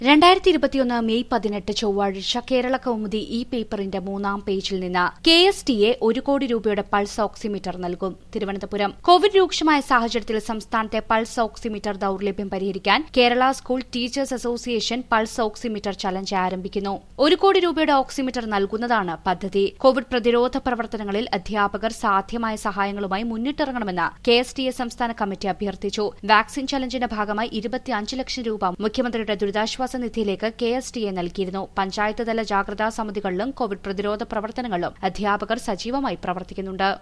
രണ്ടായിരത്തി ഇരുപത്തിയൊന്ന് മെയ് പതിനെട്ട് ചൊവ്വാഴ്ച കേരള കൗമുദി ഇ പേപ്പറിന്റെ മൂന്നാം പേജിൽ നിന്ന് കെ എസ് ടി എ ഒരു കോടി രൂപയുടെ പൾസ് ഓക്സിമീറ്റർ നൽകും തിരുവനന്തപുരം കോവിഡ് രൂക്ഷമായ സാഹചര്യത്തിൽ സംസ്ഥാനത്തെ പൾസ് ഓക്സിമീറ്റർ ദൌർലഭ്യം പരിഹരിക്കാൻ Kerala school teachers association pulse oximeter challenge ആരംഭിക്കുന്നു ഒരു കോടി രൂപയുടെ ഓക്സിമീറ്റർ നൽകുന്നതാണ് പദ്ധതി കോവിഡ് പ്രതിരോധ പ്രവർത്തനങ്ങളിൽ അധ്യാപകർ സാധ്യമായ സഹായങ്ങളുമായി മുന്നിട്ടിറങ്ങണമെന്ന് കെ എസ് ടി എ സംസ്ഥാന കമ്മിറ്റി അഭ്യർത്ഥിച്ചു വാക്സിൻ ചലഞ്ചിന്റെ ഭാഗമായി ഇരുപത്തിയഞ്ച് ലക്ഷം രൂപ മുഖ്യമന്ത്രിയുടെ ദുരിതാശ്വാസ നിധിയിലേക്ക് കെ എസ് ടി എ നൽകിയിരുന്നു പഞ്ചായത്ത് തല ജാഗ്രതാ സമിതികളിലും കോവിഡ് പ്രതിരോധ പ്രവർത്തനങ്ങളിലും അധ്യാപകർ സജീവമായി പ്രവർത്തിക്കുന്നുണ്ട്